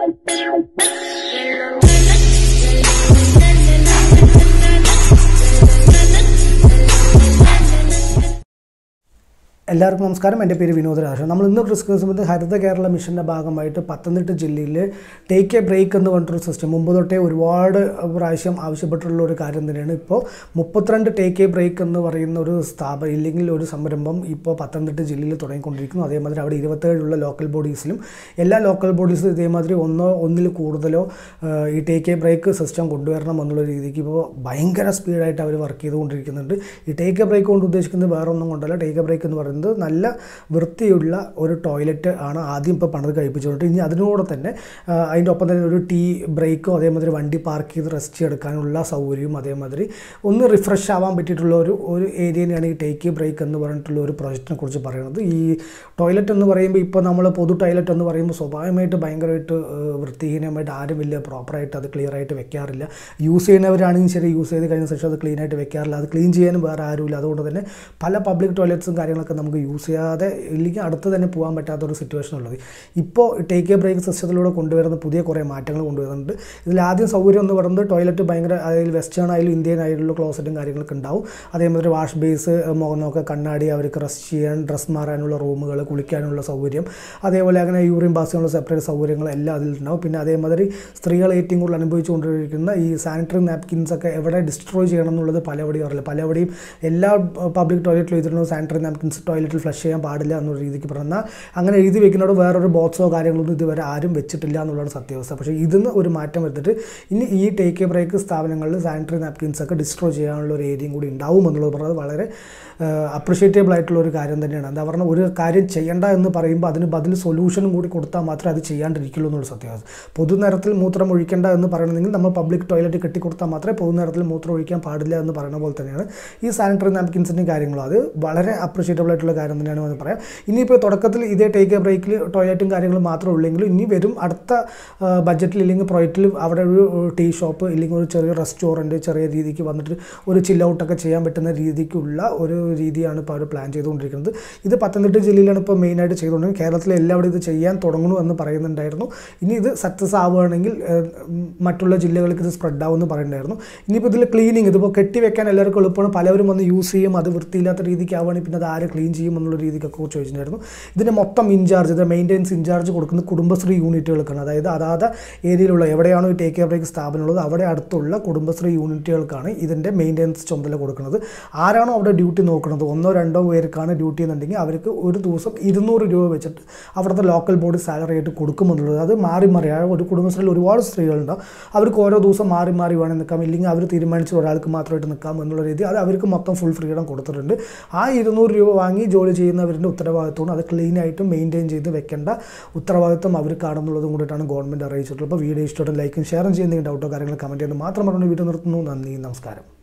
എല്ലാവർക്കും നമസ്കാരം എൻ്റെ പേര് വിനോദ് രാജ നമ്മൾ ഇന്ന് ഡിസ്കസ് ചെയ്യുന്നത് ഹരിത കേരള മിഷൻ്റെ ഭാഗമായിട്ട് പത്തനംതിട്ട ജില്ലയിൽ ടേക്ക് എ ബ്രേക്ക് എന്ന് പറഞ്ഞിട്ടൊരു സിസ്റ്റം മുമ്പ് തൊട്ടേ ഒരുപാട് പ്രാവശ്യം ആവശ്യപ്പെട്ടിട്ടുള്ള ഒരു കാര്യം തന്നെയാണ് ഇപ്പോൾ മുപ്പത്തിരണ്ട് ടേക്ക് എ ബ്രേക്ക് എന്ന് പറയുന്ന ഒരു സ്ഥാപനം ഇല്ലെങ്കിൽ ഒരു സംരംഭം ഇപ്പോൾ പത്തനംതിട്ട ജില്ലയിൽ തുടങ്ങിക്കൊണ്ടിരിക്കുന്നു അതേമാതിരി അവിടെ ഇരുപത്തേഴുള്ള ലോക്കൽ ബോഡീസിലും എല്ലാ ലോക്കൽ ബോഡീസിലും ഇതേമാതിരി ഒന്നോ ഒന്നിൽ കൂടുതലോ ആ, ഈ ടേക്ക് എ ബ്രേക്ക് സിസ്റ്റം കൊണ്ടുവരണം എന്നുള്ള രീതിക്ക് ഇപ്പോൾ ഭയങ്കര സ്പീഡായിട്ട് അവർ വർക്ക് ചെയ്തുകൊണ്ടിരിക്കുന്നുണ്ട് ഈ ടേക്ക് എ ബ്രേക്ക് കൊണ്ട് ഉദ്ദേശിക്കുന്നത് വേറെ ഒന്നും കൊണ്ടല്ല ടേക്ക് എ ബ്രേക്ക് എന്ന് പറയുന്നത് നല്ല വൃത്തിയുള്ള ഒരു ടോയ്ലറ്റ് ആണ് ആദ്യം ഇപ്പോൾ പണിത് കഴിപ്പിച്ചുകൊണ്ട് ഇനി അതിനോട് തന്നെ ആ, അതിൻ്റെ ഒപ്പം തന്നെ ഒരു ടീ ബ്രേക്കോ അതേമാതിരി വണ്ടി പാർക്ക് ചെയ്ത് റെസ്റ്റ് എടുക്കാനുള്ള സൗകര്യവും അതേമാതിരി ഒന്ന് റിഫ്രഷ് ആവാൻ പറ്റിയിട്ടുള്ള ഒരു ഒരു ഏരിയനെയാണ് ഈ ടേക്ക് ബ്രേക്ക് എന്ന് പറഞ്ഞിട്ടുള്ള ഒരു പ്രോജക്റ്റിനെ കുറിച്ച് പറയുന്നത് ഈ ടോയ്ലറ്റ് എന്ന് പറയുമ്പോൾ ഇപ്പോൾ നമ്മൾ പൊതു ടോയ്ലറ്റ് എന്ന് പറയുമ്പോൾ സ്വാഭാവികമായിട്ട് ഭയങ്കരമായിട്ട് ഏഹ്, വൃത്തിഹീനമായിട്ട് ആരും വലിയ പ്രോപ്പറായിട്ട് അത് ക്ലിയർ ആയിട്ട് വെക്കാറില്ല യൂസ് ചെയ്യുന്നവരാണെങ്കിൽ ശരി യൂസ് ചെയ്ത് കഴിഞ്ഞ ശേഷം അത് ക്ലീൻ ആയിട്ട് വെക്കാറില്ല അത് ക്ലീൻ ചെയ്യാനും വേറെ ആരുമില്ല അതുകൊണ്ട് തന്നെ പല പബ്ലിക് ടോയ്ലറ്റ്സും കാര്യങ്ങളൊക്കെ നമുക്ക് യൂസ് ചെയ്യാതെ ഇല്ലെങ്കിൽ അടുത്ത് തന്നെ പോകാൻ പറ്റാത്ത ഒരു സിറ്റുവേഷൻ ഉള്ളത് ഇപ്പോൾ ടേക്ക് എ ബ്രേക്ക് സിസ്റ്റത്തിലൂടെ കൊണ്ടുവരുന്ന പുതിയ കുറേ മാറ്റങ്ങൾ കൊണ്ടുവരുന്നുണ്ട് ഇതിൽ ആദ്യം സൗകര്യം എന്ന് പറയുന്നത് ടോയ്ലറ്റ് ഭയങ്കര അതായത് വെസ്റ്റേൺ ആയാലും ഇന്ത്യൻ ആയിട്ടുള്ള ക്ലോസറ്റും കാര്യങ്ങളൊക്കെ ഉണ്ടാവും അതേമാതിരി വാഷ് ബേസ് മുഖം നോക്കുക കണ്ണാടി അവർക്ക് റെസ്റ്റ് ചെയ്യാൻ ഡ്രസ്സ് മാറാനുള്ള റൂമുകൾ കുളിക്കാനുള്ള സൗകര്യം അതേപോലെ അങ്ങനെ യൂറിൻ പാസ് ചെയ്യാനുള്ള സെപ്പറേറ്റ് സൗകര്യങ്ങൾ എല്ലാം അതിലുണ്ടാവും പിന്നെ അതേമാതിരി സ്ത്രീകൾ ഏറ്റവും കൂടുതൽ അനുഭവിച്ചുകൊണ്ടിരിക്കുന്ന ഈ സാനിറ്ററി നാപ്കിൻസ് ഒക്കെ എവിടെ ഡിസ്ട്രോയ് ചെയ്യണം എന്നുള്ളത് പലവിടെയും അറിയില്ല പലവിടെയും എല്ലാ പബ്ലിക് ടോയ്ലറ്റിലും എഴുതിയിട്ടുള്ള സാനിറ്ററി നാപ്കിൻസ് ടോയ്ലറ്റിൽ ഫ്ലഷ് ചെയ്യാൻ പാടില്ല എന്നുള്ള രീതിക്ക് പറഞ്ഞാൽ അങ്ങനെ എഴുതി വെക്കുന്നതോട് വേറൊരു ബോക്സോ കാര്യങ്ങളൊന്നും ഇതുവരെ ആരും വെച്ചിട്ടില്ല എന്നുള്ളതാണ് സത്യാവസ്ഥ പക്ഷേ ഇതിന്ന് ഒരു മാറ്റം വരുത്തിട്ട് ഇനി ഈ ടേക്ക് എ ബ്രേക്ക് സ്ഥാപനങ്ങളിൽ സാനിറ്ററി നാപ്കിൻസ് ഒക്കെ ഡിസ്ട്രോയ് ചെയ്യാനുള്ള ഒരു ഏരിയയും കൂടി ഉണ്ടാവും എന്നുള്ളത് പറഞ്ഞത് വളരെ അപ്രിഷ്യേറ്റബിൾ ആയിട്ടുള്ള ഒരു കാര്യം തന്നെയാണ് എന്താ പറഞ്ഞാൽ ഒരു കാര്യം ചെയ്യണ്ട എന്ന് പറയുമ്പോൾ അതിന് ബദൽ സൊല്യൂഷനും കൂടി കൊടുത്താൽ മാത്രമേ അത് ചെയ്യാണ്ടിരിക്കുള്ളൂ എന്നുള്ള സത്യാവസ്ഥ പൊതുനിരത്തിൽ മൂത്രം ഒഴിക്കേണ്ട എന്ന് പറയണമെങ്കിൽ നമ്മൾ പബ്ലിക് ടോയ്ലറ്റ് കെട്ടിക്കൊടുത്താൽ മാത്രമേ പൊതുനിരത്തിൽ മൂത്രം ഒഴിക്കാൻ പാടില്ല എന്ന് പറയുന്ന പോലെ തന്നെയാണ് ഈ സാനിറ്ററി നാപ്കിൻസിൻ്റെയും കാര്യങ്ങളും അത് വളരെ അപ്രിഷ്യേറ്റബിൾ ആയിട്ടുള്ള കാര്യം തന്നെയാണ് എന്ന് പറയാം ഇനിയിപ്പോൾ തുടക്കത്തിൽ ഇതേ ടേക്ക് എ ബ്രേക്കിൽ ടോയ്ലറ്റും കാര്യങ്ങളും മാത്രമേ ഉള്ളെങ്കിലും ഇനി വരും അടുത്ത ബഡ്ജറ്റിൽ ഇല്ലെങ്കിൽ പ്രൊജക്റ്റിൽ അവിടെ ഒരു ടീ ഷോപ്പ് ഇല്ലെങ്കിൽ ഒരു ചെറിയ റെസ്റ്റോറൻറ്റ് ചെറിയ രീതിക്ക് വന്നിട്ട് ഒരു ചിൽ ഔട്ടൊക്കെ ചെയ്യാൻ പറ്റുന്ന രീതിക്കുള്ള ഒരു രീതിയാണ് ഇപ്പോൾ അവർ പ്ലാൻ ചെയ്തുകൊണ്ടിരിക്കുന്നത് ഇത് പത്തനംതിട്ട ജില്ലയിലാണ് ഇപ്പോൾ മെയിനായിട്ട് ചെയ്തുകൊണ്ടിരിക്കുന്നത് കേരളത്തിലെ എല്ലാവരും ഇത് ചെയ്യാൻ തുടങ്ങണു എന്ന് പറയുന്നുണ്ടായിരുന്നു ഇനി ഇത് സക്സസ് ആവുകയാണെങ്കിൽ ഏഹ്, ഉം, മറ്റുള്ള ജില്ലകൾക്ക് ഇത് സ്പ്രെഡ് ആവുമെന്ന് പറയുന്നുണ്ടായിരുന്നു ഇനിയിപ്പോൾ ഇതിൽ ക്ലീനിങ് ഇതിപ്പോൾ കെട്ടി വെക്കാൻ എല്ലാവർക്കും എളുപ്പമാണ് പലവരും വന്ന് യൂസ് ചെയ്യും അത് വൃത്തിയില്ലാത്ത രീതിക്ക് ആവുകയാണെങ്കിൽ പിന്നെ അത് ആര് ക്ലീൻ ചെയ്യും എന്നുള്ള രീതിക്കൊക്കെ കുറിച്ച് ചോദിച്ചിട്ടുണ്ടായിരുന്നു ഇതിന് മൊത്തം ഇൻചാർജ് ഇത് മെയിൻ്റെനൻസ് ഇൻചാർജ് കൊടുക്കുന്നത് കുടുംബശ്രീ യൂണിറ്റുകൾക്കാണ് അതായത് അതാത് ഏരിയയിലുള്ള എവിടെയാണോ ഈ ടേക്ക് കെയർ ബ്രേക്ക് സ്ഥാപനമുള്ളത് അവിടെ അടുത്തുള്ള കുടുംബശ്രീ യൂണിറ്റുകൾക്കാണ് ഇതിൻ്റെ മെയിൻ്റെനൻസ് ചുമതല കൊടുക്കുന്നത് ആരാണോ അവിടെ ഡ്യൂട്ടി നോക്കുന്നത് ഒന്നോ രണ്ടോ പേർക്കാണ് ഡ്യൂട്ടി എന്നുണ്ടെങ്കിൽ അവർക്ക് ഒരു ദിവസം ഇരുന്നൂറ് രൂപ വെച്ചിട്ട് അവിടുത്തെ ലോക്കൽ ബോഡി സാലറി ആയിട്ട് കൊടുക്കുമെന്നുള്ളത് അത് മാറി മാറി ആ ഒരു കുടുംബശ്രീയിൽ ഒരുപാട് സ്ത്രീകളുണ്ടാവും അവർക്ക് ഓരോ ദിവസം മാറി മാറി വേണം നിൽക്കാം ഇല്ലെങ്കിൽ അവർ തീരുമാനിച്ച ഒരാൾക്ക് മാത്രമായിട്ട് നിൽക്കാം എന്നുള്ള രീതി അത് അവർക്ക് മൊത്തം ഫുൾ ഫ്രീഡം കൊടുത്തിട്ടുണ്ട് ആ ഇരുന്നൂറ് രൂപ വാങ്ങി ജോലി ചെയ്യുന്നവരുടെ ഉത്തരവാദിത്വമാണ് അത് ക്ലീൻ ആയിട്ട് മെയിൻറ്റെയിൻ ചെയ്ത് വെക്കേണ്ട ഉത്തരവാദിത്വം അവർക്കാണെന്നുള്ളതും കൂടിയിട്ടാണ് ഗവൺമെൻറ് അറിയിച്ചിട്ടുള്ളത് അപ്പോൾ വീഡിയോ ഇഷ്ടമായിട്ട് ലൈക്കും ഷെയറും ചെയ്യുന്ന ഡൗട്ടോ കാര്യങ്ങൾ കമൻറ്റ് ചെയ്യുന്നത് മാത്രം പറഞ്ഞുകൊണ്ട് വീഡിയോ നിർത്തുന്നു നന്ദി നമസ്കാരം